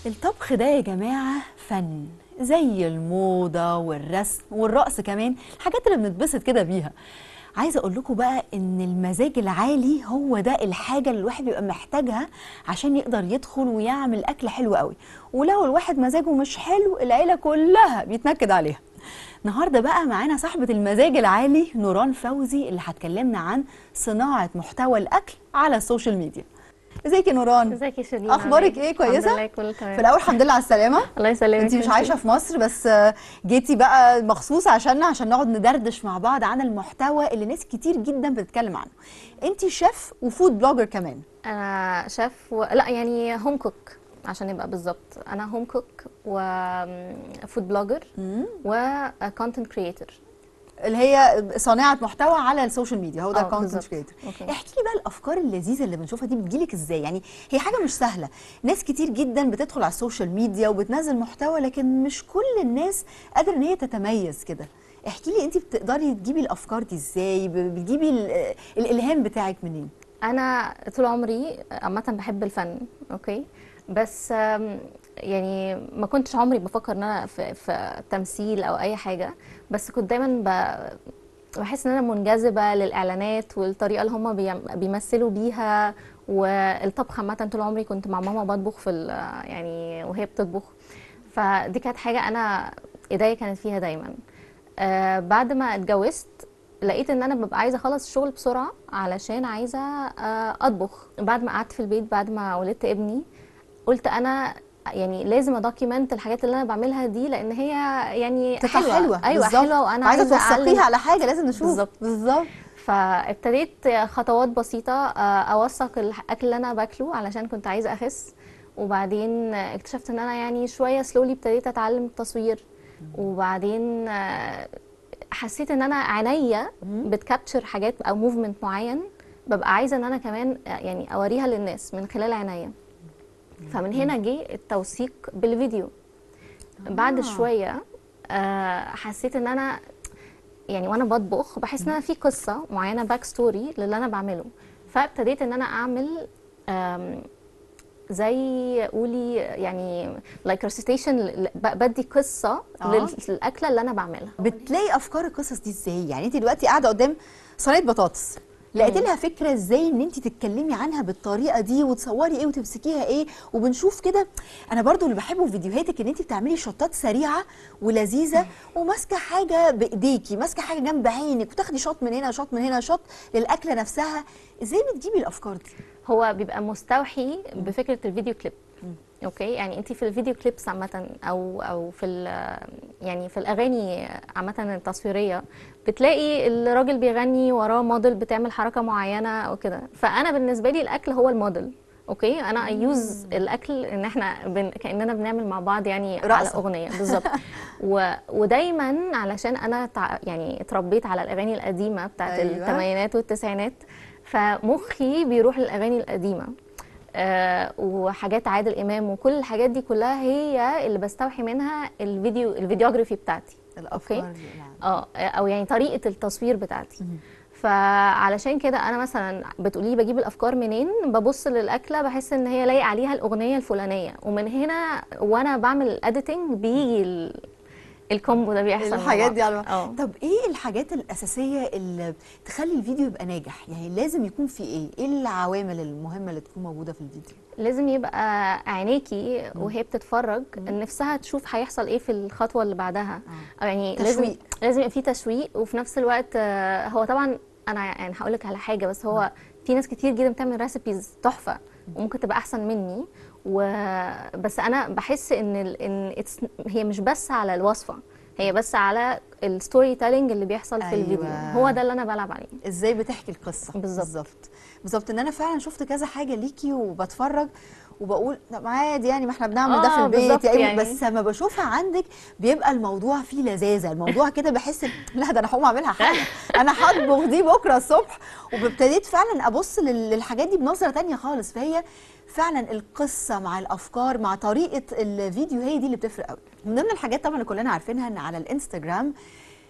الطبخ ده يا جماعة فن زي الموضة والرسم والرقص كمان الحاجات اللي بنتبسط كده بيها عايزة أقول لكم بقى إن المزاج العالي هو ده الحاجة اللي الواحد بيبقى محتاجها عشان يقدر يدخل ويعمل أكل حلو قوي ولو الواحد مزاجه مش حلو العيلة كلها بيتنكد عليها النهارده بقى معانا صاحبة المزاج العالي نوران فوزي اللي هتكلمنا عن صناعة محتوى الأكل على السوشيال ميديا ازيك يا نوران ازيك يا شيرين أخبارك إيه؟ كويسة؟ الحمد لله كله تمام في الأول الحمد لله على السلامة الله يسلمك انت مش عايشه في مصر بس جيتي بقى مخصوص عشان عشان نقعد ندردش مع بعض عن المحتوى اللي ناس كتير جدا بتتكلم عنه انت شيف وفود بلوجر كمان انا شيف و... لا يعني هوم كوك عشان نبقى بالظبط انا هوم كوك وفود بلوجر وكونتنت كريتور اللي هي صانعه محتوى على السوشيال ميديا هو ده اه، الكونتنت بالظبط. كريتور اوكي. احكي لي بقى الافكار اللذيذه اللي بنشوفها دي بتجيلك ازاي يعني هي حاجه مش سهله ناس كتير جدا بتدخل على السوشيال ميديا وبتنزل محتوى لكن مش كل الناس قادره ان هي تتميز كده احكي لي انت بتقدري تجيبي الافكار دي ازاي ب- بتجيبي ال- الالهام بتاعك منين انا طول عمري عامه بحب الفن اوكي بس آم، يعني ما كنتش عمري بفكر ان انا في, في تمثيل او اي حاجه بس كنت دايما ب... بحس ان انا منجذبه للاعلانات والطريقه اللي هم بيم- بيمثلوا بيها والطبخ عامه طول عمري كنت مع ماما بطبخ في ال- يعني وهي بتطبخ فدي كانت حاجه انا ايديا كانت فيها دايما آه بعد ما اتجوزت لقيت ان انا ببقى عايزه اخلص الشغل بسرعه علشان عايزه آه اطبخ بعد ما قعدت في البيت بعد ما ولدت ابني قلت انا يعني لازم ادوكيمنت الحاجات اللي انا بعملها دي لان هي يعني تبقى حلوه ايوه بالظبط. حلوه وانا عايزه عايزه أعلم توثقيها على حاجه لازم نشوف بالظبط. بالظبط فابتديت خطوات بسيطة آه، أوثق الأكل اللي أنا باكله علشان كنت عايزة أخس وبعدين اكتشفت إن أنا يعني شوية سلولي ابتديت أتعلم التصوير وبعدين آه، حسيت إن أنا عينيا بتكابتشر حاجات أو موفمنت معين ببقى عايزة إن أنا كمان آه، يعني أوريها للناس من خلال عينيا فمن هنا جه التوثيق بالفيديو بعد آه. شوية آه، حسيت إن أنا يعني وانا بطبخ بحس ان انا في قصه معينه باك ستوري للي انا بعمله فابتديت ان انا اعمل آم، زي قولي يعني لايك ريسيتيشن بدي قصه آه. لل- للاكله اللي انا بعملها بتلاقي افكار القصص دي ازاي يعني انت دلوقتي قاعده قدام صينيه بطاطس لقيت لها فكره ازاي ان انت تتكلمي عنها بالطريقه دي وتصوري ايه وتمسكيها ايه وبنشوف كده انا برضو اللي بحبه في فيديوهاتك ان انت بتعملي شطات سريعه ولذيذه وماسكه حاجه بايديكي ماسكه حاجه جنب عينك وتاخدي شوط من هنا شوط من هنا شوط للاكله نفسها ازاي بتجيبي الافكار دي هو بيبقى مستوحي بفكره الفيديو كليب اوكي يعني انت في الفيديو كليبس عامه او او في ال- يعني في الاغاني عامه التصويريه بتلاقي الراجل بيغني وراه موديل بتعمل حركه معينه او كده فانا بالنسبه لي الاكل هو الموديل اوكي انا يوز الاكل ان احنا بن... كاننا بنعمل مع بعض يعني على رقصة. اغنيه بالظبط و... ودايما علشان انا تع... يعني اتربيت على الاغاني القديمه بتاعت أيوة. الثمانينات والتسعينات فمخي بيروح للاغاني القديمه آه وحاجات عادل امام وكل الحاجات دي كلها هي اللي بستوحي منها الفيديو الفيديوجرافي بتاعتي الافكار أوكي. دي نعم. اه او يعني طريقه التصوير بتاعتي فعلشان كده انا مثلا بتقولي بجيب الافكار منين ببص للاكله بحس ان هي لايق عليها الاغنيه الفلانيه ومن هنا وانا بعمل الاديتنج بيجي ال- الكومبو ده بيحصل مع الحاجات بعض. دي على اه طب ايه الحاجات الاساسيه اللي تخلي الفيديو يبقى ناجح يعني لازم يكون في ايه ايه العوامل المهمه اللي تكون موجوده في الفيديو لازم يبقى عينيكي وهي بتتفرج نفسها تشوف هيحصل ايه في الخطوه اللي بعدها أو يعني لازم تشويق. لازم يبقى في تشويق وفي نفس الوقت آه، هو طبعا انا يعني هقول لك على حاجه بس هو في ناس كتير جدا بتعمل ريسيبيز تحفه وممكن تبقى احسن مني و بس انا بحس ان ال... ان it's... هي مش بس على الوصفه هي بس على الستوري تيلينج اللي بيحصل في أيوة. الفيديو هو ده اللي انا بلعب عليه ازاي بتحكي القصه بالظبط. بالظبط بالظبط ان انا فعلا شفت كذا حاجه ليكي وبتفرج وبقول طب عادي يعني ما احنا بنعمل ده في آه، البيت بالظبط يعني, يعني. بس لما بشوفها عندك بيبقى الموضوع فيه لذاذه الموضوع كده بحس إن لا ده انا هقوم اعملها حالا انا هطبخ دي بكره الصبح وابتديت فعلا ابص لل- للحاجات دي بنظره تانية خالص فهي فعلا القصه مع الافكار مع طريقه الفيديو هي دي اللي بتفرق قوي من ضمن الحاجات طبعا اللي كلنا عارفينها ان على الانستجرام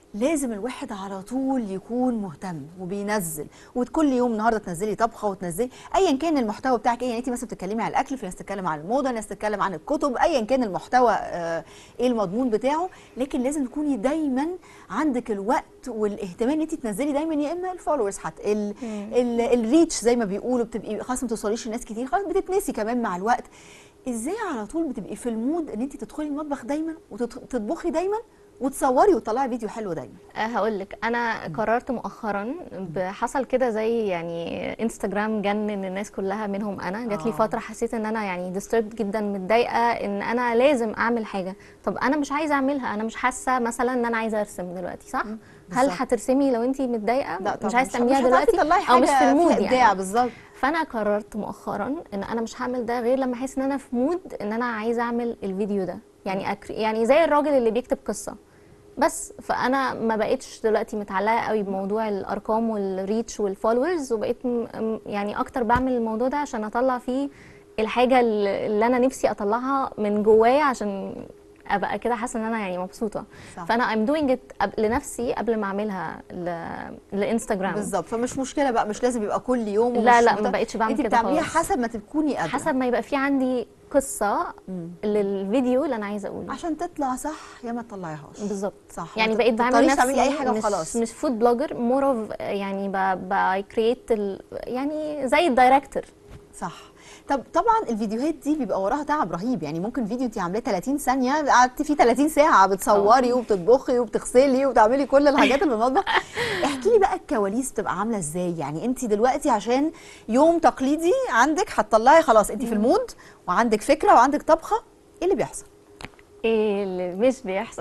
لازم الواحد على طول يكون مهتم وبينزل وكل يوم النهارده تنزلي طبخه وتنزلي ايا كان المحتوى بتاعك ايه يعني انت مثلا بتتكلمي عن الاكل في ناس تتكلم عن الموضه ناس تتكلم عن الكتب ايا كان المحتوى آه ايه المضمون بتاعه لكن لازم تكوني دايما عندك الوقت والاهتمام ان انت تنزلي دايما يا اما الفولورز هتقل الريتش زي ما بيقولوا بتبقي خلاص ما توصليش لناس كتير خلاص بتتنسي كمان مع الوقت ازاي على طول بتبقي في المود ان انت تدخلي المطبخ دايما وتطبخي دايما وتصوري وتطلعي فيديو حلو دايما هقول لك انا قررت مؤخرا ب- حصل كده زي يعني انستجرام جنن الناس كلها منهم انا جات لي آه. فتره حسيت ان انا يعني ديستربد جدا متضايقه ان انا لازم اعمل حاجه طب انا مش عايزه اعملها انا مش حاسه مثلا ان انا عايزه ارسم دلوقتي صح هل بالظبط. هترسمي لو انت متضايقه لا طبعا مش عايزه تعمليها مش هتعرفي دلوقتي تطلعي او مش حاجة في المود فيها ابداع يعني بالظبط فانا قررت مؤخرا ان انا مش هعمل ده غير لما احس ان انا في مود ان انا عايزه اعمل الفيديو ده يعني أكر... يعني زي الراجل اللي بيكتب قصه بس فانا ما بقتش دلوقتي متعلقه قوي بموضوع الارقام والريتش والفولورز وبقيت م... م- يعني اكتر بعمل الموضوع ده عشان اطلع فيه الحاجه اللي اللي انا نفسي اطلعها من جوايا عشان ابقى كده حاسه ان انا يعني مبسوطه صح. فانا I'm doing it قبل- لنفسي قبل ما اعملها ل... لانستجرام بالظبط فمش مشكله بقى مش لازم يبقى كل يوم ومش لا، لا، ما مت- بقتش بعمل انت كده بتعمليها خالص. حسب ما تكوني قادره حسب ما يبقى في عندي قصه للفيديو اللي انا عايزه اقوله عشان تطلع صح يا ما تطلعيهاش بالظبط صح يعني ما بقيت بعمل تضطريش نفسي تعملي اي حاجه مش وخلاص مش فود بلوجر مور اوف يعني بكريت يعني زي الدايركتور صح طب طبعا الفيديوهات دي بيبقى وراها تعب رهيب يعني ممكن فيديو انت عاملاه 30 ثانيه قعدتي فيه 30 ساعه بتصوري وبتطبخي وبتغسلي وبتعملي كل الحاجات اللي في المطبخ احكي لي بقى الكواليس بتبقى عامله ازاي يعني انت دلوقتي عشان يوم تقليدي عندك هتطلعي خلاص انت في المود وعندك فكره وعندك طبخه ايه اللي بيحصل ايه اللي مش بيحصل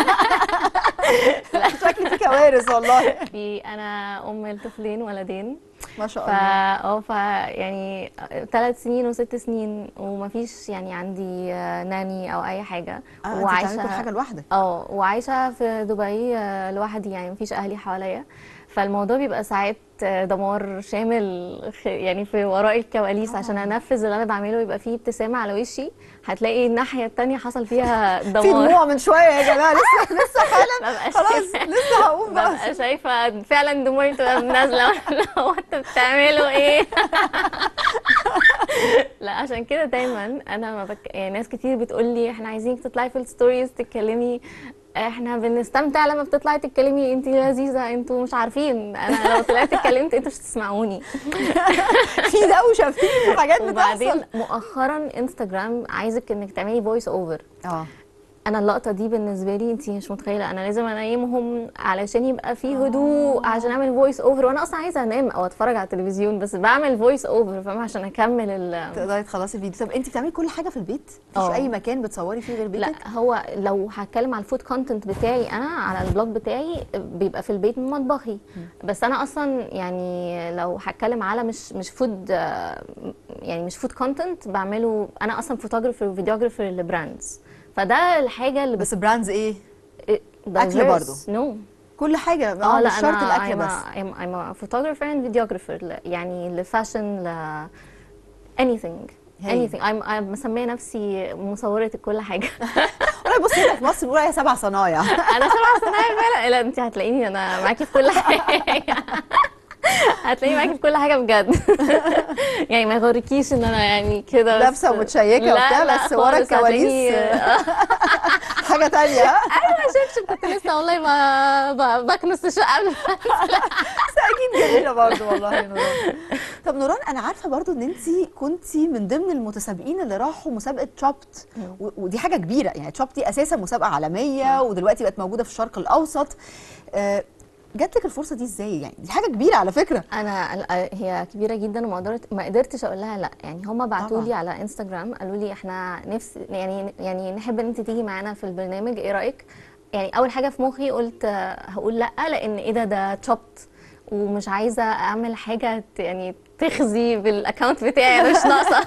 شكلي في كوارث والله في انا ام لطفلين ولدين ما شاء فا الله اه فا يعني ثلاث سنين وست سنين ومفيش يعني عندي آه، ناني او اي حاجه آه انت بتعملي كل حاجه لوحدك اه وعايشه في دبي آه، لوحدي يعني مفيش اهلي حواليا فالموضوع بيبقى ساعات آه، دمار شامل خ- يعني في وراء الكواليس عشان انفذ اللي انا بعمله يبقى فيه ابتسامه على وشي هتلاقي الناحيه التانية حصل فيها في دمار دموع من شويه يا جماعه لسه لسه حالا ببقى خلاص شايفة- لسه هقوم بقى ببقى شايفه فعلا دموعي بتبقى نازله لو انتوا بتعملوا ايه لا عشان كده دايما انا ما بك... يعني ناس كتير بتقول لي احنا عايزينك تطلعي في الستوريز تتكلمي احنا بنستمتع لما بتطلعي تتكلمي انت لذيذه انتوا مش عارفين انا لو طلعت اتكلمت انتوا مش هتسمعوني في دوشه في حاجات وبعدين بتحصل مؤخرا انستجرام عايزك انك تعملي فويس اوفر اه انا اللقطه دي بالنسبه لي انت مش متخيله انا لازم انيمهم علشان يبقى فيه هدوء عشان اعمل فويس اوفر وانا اصلا عايزه انام او اتفرج على التلفزيون بس بعمل فويس اوفر فاهم عشان اكمل ال تقدري تخلصي الفيديو طب انت بتعملي كل حاجه في البيت مفيش اه. اي مكان بتصوري فيه غير بيتك لا هو لو هتكلم على الفود كونتنت بتاعي انا على البلوج بتاعي بيبقى في البيت من مطبخي بس انا اصلا يعني لو هتكلم على مش مش فود يعني مش فود كونتنت بعمله انا اصلا فوتوجرافر وفيديوجرافر لبراندز فده الحاجه اللي بس براندز ايه بت... أكل برضو. نو كل حاجه اه اه لا مش شرط انا الاكل I'm بس a, I'm, I'm a photographer and videographer ل- يعني لفاشن ل anything هايل. anything I'm, I'm مسميه نفسي مصورة كل حاجة والله بصي هنا في مصر بيقولوا عليها سبع صنايع انا سبع صنايع فعلا لا انت هتلاقيني انا معاكي في كل حاجة هتلاقيني معاكي في كل حاجة بجد يعني ما يغركيش ان انا يعني كده بس- لابسة ومتشيكة لا، وبتاع، لا بس ورا خالص، الكواليس هتلاقيني- حاجه تانية ها؟ ايوه شبشب كنت لسه والله ما ب- بكنس الشقة قبل ما بس اكيد جميله برضو والله يا نوران طب نوران انا عارفه برضو ان انت كنتي من ضمن المتسابقين اللي راحوا مسابقه تشوبت و- ودي حاجه كبيره يعني تشوبت دي اساسا مسابقه عالميه ودلوقتي بقت موجوده في الشرق الاوسط آه، جات لك الفرصه دي ازاي يعني دي حاجه كبيره على فكره انا ال- هي كبيره جدا وما قدرت ما قدرتش اقول لها لا يعني هم بعتوا لي طبعاً. على انستغرام قالوا لي احنا نفس يعني يعني نحب ان انت تيجي معانا في البرنامج ايه رايك يعني اول حاجه في مخي قلت آه، هقول لا لان ايه ده ده تشوبت ومش عايزه اعمل حاجه ت- يعني تخزي بالاكونت بتاعي أنا مش ناقصه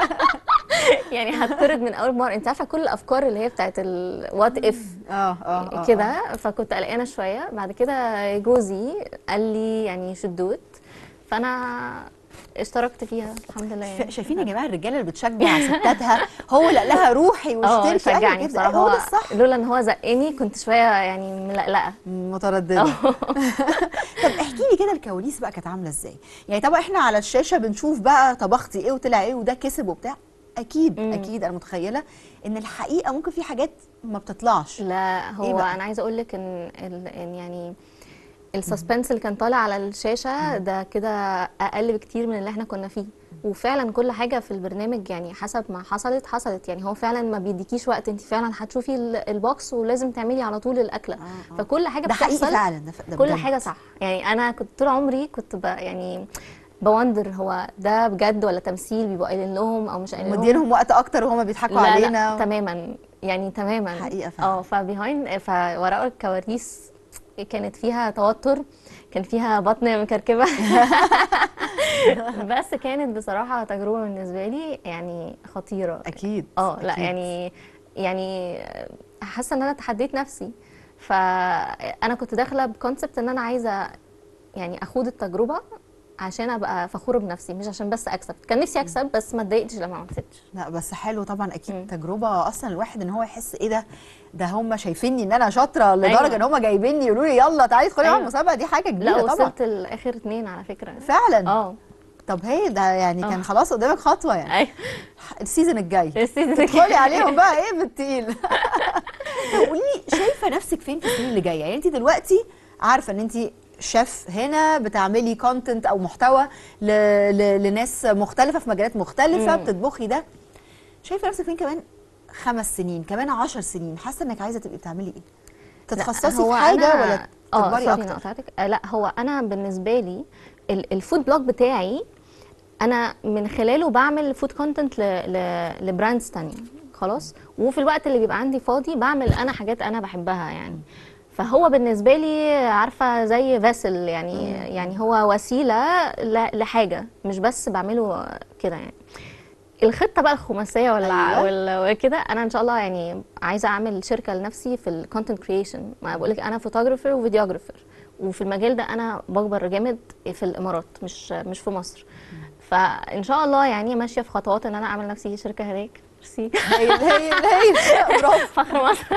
يعني هتطرد من اول مره انت عارفه كل الافكار اللي هي بتاعت الوات اف اه اه آه، كده فكنت قلقانه شويه بعد كده جوزي قال لي يعني شدوت فانا اشتركت فيها الحمد لله ف- يعني. شايفين يا جماعه الرجاله اللي بتشجع ستاتها هو لا لها روحي اه واشتركي أيوة شجعني كده، بصراحه هو ده هو الصح لولا ان هو زقني كنت شويه يعني ملقلقه متردده طب احكي لي كده الكواليس بقى كانت عامله ازاي يعني طبعا احنا على الشاشه بنشوف بقى طبختي ايه وطلع ايه وده كسب وبتاع اكيد مم. اكيد انا متخيله ان الحقيقه ممكن في حاجات ما بتطلعش لا إيه هو بقى؟ انا عايزه اقول لك ان ال- إن يعني السسبنس اللي كان طالع على الشاشه ده كده اقل بكتير من اللي احنا كنا فيه وفعلا كل حاجه في البرنامج يعني حسب ما حصلت حصلت يعني هو فعلا ما بيديكيش وقت انت فعلا هتشوفي ال- البوكس ولازم تعملي على طول الاكله آه، آه. فكل حاجه ده حقيقي بتحصل فعلا ده, ف- ده كل بجد. حاجه صح يعني انا كنت طول عمري كنت ب يعني بوندر هو ده بجد ولا تمثيل بيبقوا قايلين لهم او مش قايلين لهم مدينهم وقت اكتر وهما بيضحكوا لا علينا لا تماما يعني تماما حقيقة فعلا. اه فبيهايند فوراء الكواليس كانت فيها توتر كان فيها بطن مكركبه بس كانت بصراحه تجربه بالنسبه لي يعني خطيره اكيد اه لا أكيد. يعني يعني حاسه ان انا تحديت نفسي فانا كنت داخله بكونسبت ان انا عايزه يعني اخوض التجربه عشان ابقى فخوره بنفسي مش عشان بس اكسب كان نفسي اكسب بس ما اتضايقتش لما ما كسبتش لا بس حلو طبعا اكيد مم. تجربه اصلا الواحد ان هو يحس ايه ده ده هم شايفيني ان انا شاطره لدرجه أيوة. ان هم جايبيني يقولوا لي يلا تعالي ادخلي معاهم أيوة. المسابقه دي حاجه لا كبيره طبعا وصلت لاخر اتنين على فكره فعلا اه طب هي ده يعني آه. كان خلاص قدامك خطوه يعني ايوه السيزون الجاي السيزون تدخلي عليهم بقى ايه بالتقيل طب قولي لي شايفه نفسك فين في السنين اللي جايه يعني انت دلوقتي عارفه ان انت شيف هنا بتعملي كونتنت او محتوى ل... ل... لناس مختلفه في مجالات مختلفه مم. بتطبخي ده شايفه نفسك فين كمان خمس سنين كمان عشر سنين حاسه انك عايزه تبقي بتعملي ايه تتخصصي هو في حاجه أنا- ولا اه تكبري سوري انا اكتر قطعتك آه لا هو انا بالنسبه لي ال- الفود بلوج بتاعي انا من خلاله بعمل فود كونتنت لبراندز تانية خلاص وفي الوقت اللي بيبقى عندي فاضي بعمل انا حاجات انا بحبها يعني فهو بالنسبه لي عارفه زي فاسل يعني يعني هو وسيله ل- لحاجه مش بس بعمله كده يعني الخطه بقى الخماسيه ولا أيوة. ولا كده انا ان شاء الله يعني عايزه اعمل شركه لنفسي في الكونتنت كريشن ما بقول لك انا فوتوغرافر وفيديوغرافر وفي المجال ده انا بكبر جامد في الامارات مش مش في مصر فان شاء الله يعني ماشيه في خطوات ان انا اعمل نفسي شركه هناك ميرسي هي هي هي برافو فخر مصر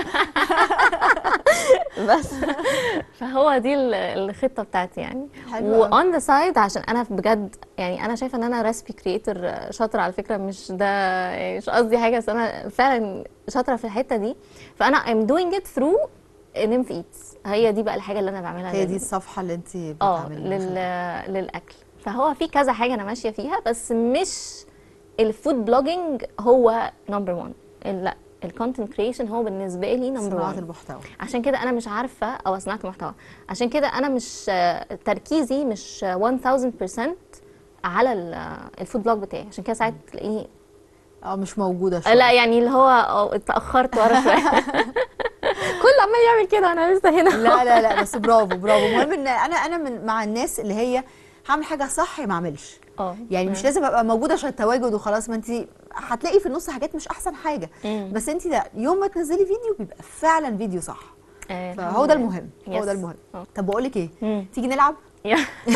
بس فهو دي ال- الخطه بتاعتي يعني حلو أوي. وان ذا سايد عشان انا بجد يعني انا شايفه ان انا ريسبي كريتور شاطره على فكره مش ده يعني مش قصدي حاجه بس انا فعلا شاطره في الحته دي فانا I'm doing it through نيمف ايتس هي دي بقى الحاجه اللي انا بعملها هي لل- دي الصفحه اللي انت اه بتعمليها لل... للاكل فهو في كذا حاجه انا ماشيه فيها بس مش الفود بلوجينج هو نمبر 1 لا الكونتنت كريشن هو بالنسبه لي نمبر صناعه 1 المحتوى عشان كده انا مش عارفه او صناعه محتوى عشان كده انا مش آه، تركيزي مش آه، 1000% على ال- آه، الفود بلوج بتاعي عشان كده ساعات تلاقيني اه مش موجوده آه، شويه لا يعني اللي هو آه، اتاخرت ورا شويه كله عمال يعمل كده انا لسه هنا لا لا لا بس برافو برافو المهم ان انا انا من مع الناس اللي هي هعمل حاجه صح يا ما اعملش اه يعني مش لازم ابقى موجوده عشان التواجد وخلاص ما انت هتلاقي في النص حاجات مش احسن حاجه مم. بس انت ده يوم ما تنزلي فيديو بيبقى فعلا فيديو صح آه، فهو ده المهم هو Yes. ده المهم اه. طب بقول لك ايه مم. تيجي نلعب يا.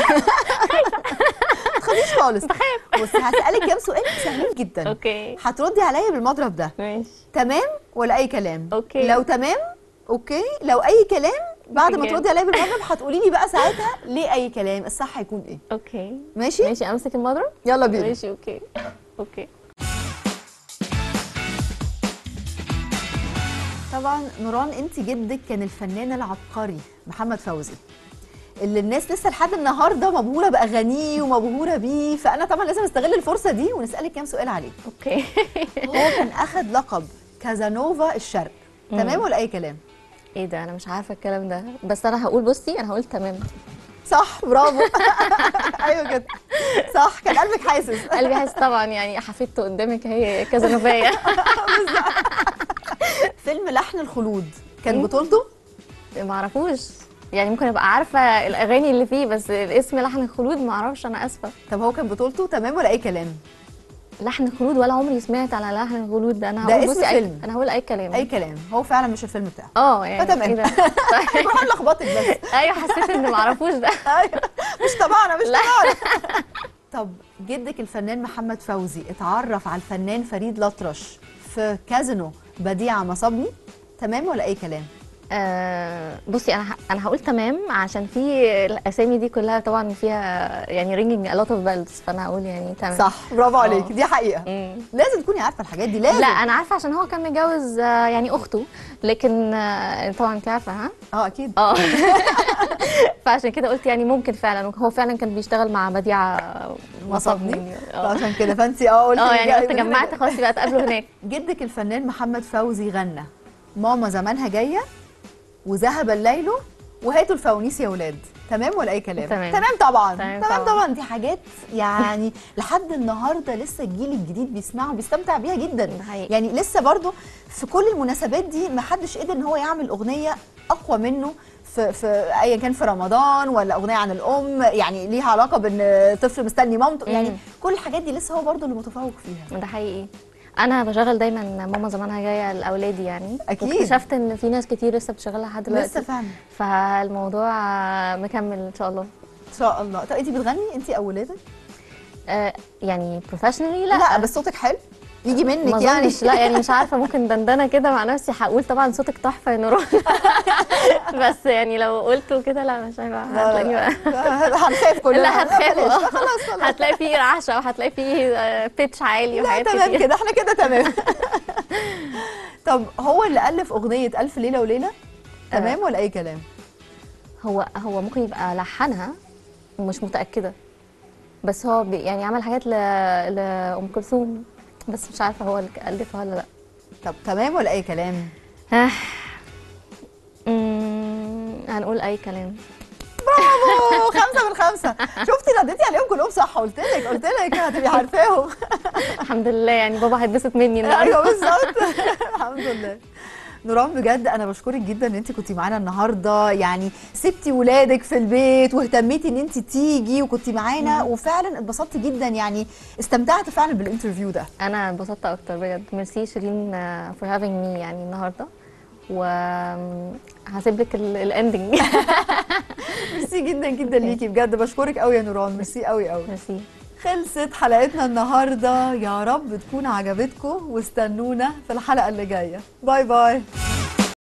ما تخافيش خالص بصي هسالك كام سؤال سهلين جدا اوكي هتردي عليا بالمضرب ده ماشي تمام ولا اي كلام أوكي. لو تمام اوكي لو اي كلام بعد ما أوكي. تردي عليا بالمضرب هتقولي لي بقى ساعتها ليه اي كلام الصح هيكون ايه اوكي ماشي ماشي امسك المضرب يلا بينا ماشي اوكي اوكي طبعا نوران انت جدك كان الفنان العبقري محمد فوزي اللي الناس لسه لحد النهارده مبهوره باغانيه ومبهوره بيه فانا طبعا لازم استغل الفرصه دي ونسالك كام سؤال عليه اوكي هو كان اخد لقب كازانوفا الشرق تمام ولا اي كلام ايه ده انا مش عارفه الكلام ده بس انا هقول بصي انا هقول تمام صح برافو ايوه كده صح كان قلبك حاسس قلبي حاسس طبعا يعني حفيدته قدامك هي كذا نوفيه فيلم لحن الخلود كان مم. بطولته ما اعرفوش يعني ممكن ابقى عارفه الاغاني اللي فيه بس الاسم لحن الخلود ما اعرفش انا اسفه طب هو كان بطولته تمام ولا اي كلام لحن الخلود ولا عمري سمعت على لحن الخلود ده انا ده هقول اسم بصي فيلم. أي... انا هقول اي كلام اي كلام هو فعلا مش الفيلم بتاعه اه يعني فتمام. ايه ده بحاول لخبطك بس ايوه حسيت ان ما اعرفوش ده أيوة. مش تبعنا مش لا. تبعنا طب جدك الفنان محمد فوزي اتعرف على الفنان فريد الأطرش في كازينو بديعة مصابني تمام ولا اي كلام آه بصي انا ه- انا هقول تمام عشان في الاسامي دي كلها طبعا فيها يعني رينجينج a lot of bells فانا هقول يعني تمام صح برافو عليك آه. دي حقيقة مم. لازم تكوني عارفة الحاجات دي لازم لا انا عارفه عشان هو كان متجوز آه، يعني اخته لكن آه، طبعا انت عارفه ها اه اكيد اه فعشان كده قلت يعني ممكن فعلا هو فعلا كان بيشتغل مع بديعه مصابني اه عشان كده فانتي اه قلتي اه يعني رجعي قلت من جمعت هنا. خلاص يبقى اتقابلوا هناك جدك الفنان محمد فوزي غنى ماما زمانها جايه وذهب الليل وهاتوا الفوانيس يا ولاد تمام ولا اي كلام تمام. تمام طبعا تمام تمام طبعا. طبعا دي حاجات يعني لحد النهارده لسه الجيل الجديد بيسمعها وبيستمتع بيها جدا ده حقيقي. يعني لسه برضو في كل المناسبات دي ما حدش قدر ان هو يعمل اغنيه اقوى منه في في ايا كان في رمضان ولا اغنيه عن الام يعني ليها علاقه بان طفل مستني مامته يعني مم. كل الحاجات دي لسه هو برضو اللي متفوق فيها ده حقيقي انا بشغل دايما ماما زمانها جايه لاولادي يعني أكيد. واكتشفت ان في ناس كتير لسه بتشغلها لحد دلوقتي لسه فعلا فالموضوع آه، مكمل ان شاء الله ان شاء الله طب انت بتغني انت او ولادك آه، يعني بروفيشنالي لا, لا لا بس صوتك حلو يجي ما منك يعني اظنش لا يعني مش عارفه ممكن دندنه كده مع نفسي هقول طبعا صوتك تحفه يا نوران بس يعني لو قلته كده لا مش هيبقى هتلاقيني بقى هنخاف كلنا لا هتخافوا بلاش. آه. خلاص خلاص هتلاقي فيه رعشه وهتلاقي فيه آه، بيتش عالي لا وحاجات تمام كتير كده احنا كده تمام طب هو اللي الف اغنيه الف ليله وليله تمام ولا اي كلام هو هو ممكن يبقى لحنها ومش متأكدة بس هو بي يعني عمل حاجات ل... لأم كلثوم بس مش عارفة هو اللي ألفها ولا لأ طب تمام ولا اي كلام آه. أمم، هنقول أي كلام برافو خمسة من خمسة شفتي رديتي عليهم كلهم صح قلت لك قلت لك هتبقي عارفاهم الحمد لله يعني بابا هيتبسط مني النهارده ايوه بالظبط الحمد لله نوران بجد انا بشكرك جدا ان انت كنتي معانا النهارده يعني سبتي ولادك في البيت واهتميتي ان انت تيجي وكنتي معانا وفعلا اتبسطت جدا يعني استمتعت فعلا بالانترفيو ده أنا اتبسطت أكتر بجد ميرسي شيرين فور هافينج مي يعني النهارده وهسيب لك الاندنج ميرسي جدا جدا ليكي بجد بشكرك قوي يا نوران ميرسي قوي قوي ميرسي خلصت حلقتنا النهارده يا رب تكون عجبتكم واستنونا في الحلقه اللي جايه باي باي